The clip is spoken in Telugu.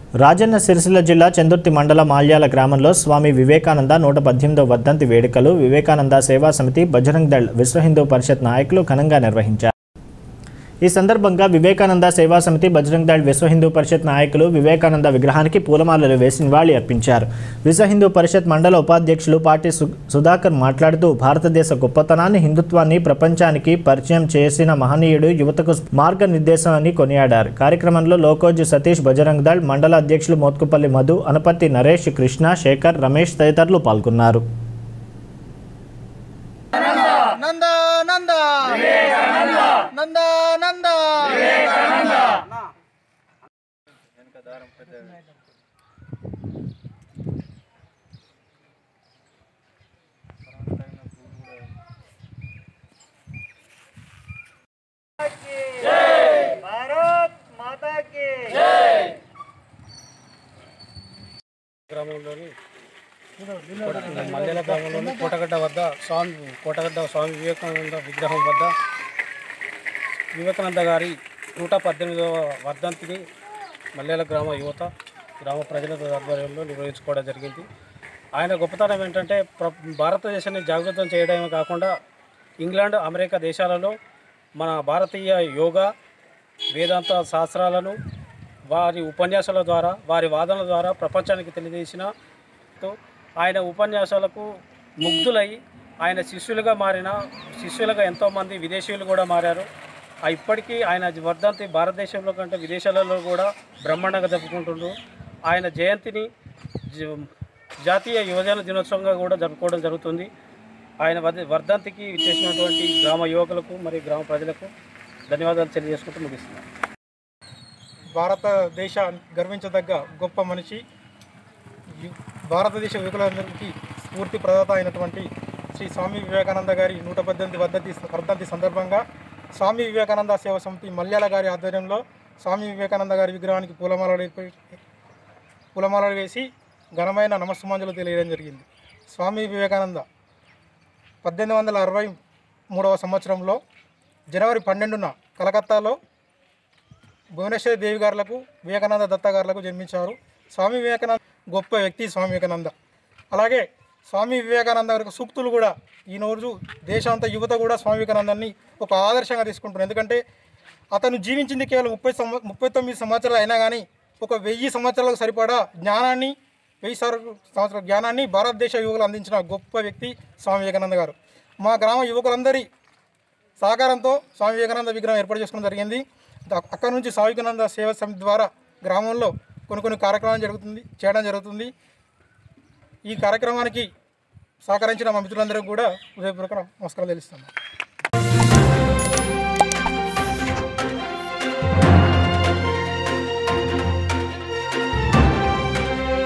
రాజన్న సిరిసిల్ల జిల్లా చందుర్తి మండల మాల్యాల గ్రామంలో స్వామి వివేకానంద నూట పద్దెనిమిదో వర్ధంతి వేడుకలు వివేకానంద సేవా సమితి బజరంగ్ దళ్ విశ్వ హిందూ పరిషత్ నాయకులు ఘనంగా నిర్వహించారు ఈ సందర్భంగా వివేకానంద సేవా సమితి బజరంగ్ దళ్ విశ్వ హిందూ పరిషత్ నాయకులు వివేకానంద విగ్రహానికి పూలమాలలు వేసి నివాళి అర్పించారు విశ్వ హిందూ పరిషత్ మండల ఉపాధ్యక్షులు పాటి సు- సుధాకర్ మాట్లాడుతూ భారతదేశ గొప్పతనాన్ని హిందుత్వాన్ని ప్రపంచానికి పరిచయం చేసిన మహనీయుడు యువతకు మార్గనిర్దేశం అని కొనియాడారు కార్యక్రమంలో లోకోజు సతీష్ బజరంగ్ దళ్ మండల అధ్యక్షులు మోత్కుపల్లి మధు అనపర్తి నరేష్ కృష్ణ శేఖర్ రమేష్ తదితరులు పాల్గొన్నారు నంద నంద నంద నంద భారత్ మాతా కి గ్రామంలోని మల్లెల గ్రామంలోని కోటగడ్డ వద్ద స్వామి కోటగడ్డ స్వామి వివేకానంద విగ్రహం వద్ద వివేకానంద గారి నూట పద్దెనిమిదవ వర్ధంతిని మల్లెల గ్రామ యువత గ్రామ ప్రజల ఆధ్వర్యంలో నిర్వహించుకోవడం జరిగింది ఆయన గొప్పతనం ఏంటంటే ప్ర భారతదేశాన్ని జాగృతం చేయడమే కాకుండా ఇంగ్లాండ్ అమెరికా దేశాలలో మన భారతీయ యోగా వేదాంత శాస్త్రాలను వారి ఉపన్యాసాల ద్వారా వారి వాదనల ద్వారా ప్రపంచానికి తెలియజేసిన తో ఆయన ఉపన్యాసాలకు ముగ్ధులై ఆయన శిష్యులుగా మారిన శిష్యులుగా ఎంతోమంది విదేశీయులు కూడా మారారు ఆ ఇప్పటికీ ఆయన వర్ధంతి భారతదేశంలో కంటే విదేశాలలో కూడా బ్రహ్మాండంగా జరుపుకుంటుండ్రు ఆయన జయంతిని జ- జాతీయ యువజన దినోత్సవంగా కూడా జరుపుకోవడం జరుగుతుంది ఆయన వర్ధ- వర్ధంతికి చేసినటువంటి గ్రామ యువకులకు మరియు గ్రామ ప్రజలకు ధన్యవాదాలు తెలియజేసుకుంటూ ముగిస్తున్నాను భారతదేశ గర్వించదగ్గ గొప్ప మనిషి యు- భారతదేశ యువకులందరికీ స్ఫూర్తి ప్రదాత అయినటువంటి శ్రీ స్వామి వివేకానంద గారి నూట పద్దెనిమిది వర్ధంతి వర్ధంతి సందర్భంగా స్వామి వివేకానంద సేవ సమితి మల్యాల గారి ఆధ్వర్యంలో స్వామి వివేకానంద గారి విగ్రహానికి పూలమాలలు పూలమాలలు వేసి ఘనమైన నమస్సుమాంజలు తెలియడం జరిగింది స్వామి వివేకానంద పద్దెనిమిది వందల అరవై మూడవ సంవత్సరంలో జనవరి పన్నెండున కలకత్తాలో భువనేశ్వరి దేవి గారులకు వివేకానంద దత్త గారులకు జన్మించారు స్వామి వివేకానంద గొప్ప వ్యక్తి స్వామి వివేకానంద అలాగే స్వామి వివేకానంద గారి సూక్తులు కూడా ఈ రోజు దేశమంతా యువత కూడా స్వామి వివేకానందాన్ని ఒక ఆదర్శంగా తీసుకుంటున్నారు ఎందుకంటే అతను జీవించింది కేవలం ముప్పై సంవ ముప్పై తొమ్మిది సంవత్సరాలు అయినా కానీ ఒక వెయ్యి సంవత్సరాలకు సరిపడా జ్ఞానాన్ని వెయ్యి సార్- సంవత్సరాల జ్ఞానాన్ని భారతదేశ యువకులు అందించిన గొప్ప వ్యక్తి స్వామి వివేకానంద గారు మా గ్రామ యువకులందరి సహకారంతో స్వామి వివేకానంద విగ్రహం ఏర్పాటు చేసుకోవడం జరిగింది ద- అక్కడ నుంచి స్వామి వివేకానంద సేవ సమితి ద్వారా గ్రామంలో కొన్ని కొన్ని కార్యక్రమాలు జరుగుతుంది చేయడం జరుగుతుంది ఈ కార్యక్రమానికి సహకరించిన మా మిత్రులందరికీ కూడా హృదయపూర్వక నమస్కారాలు తెలుస్తాను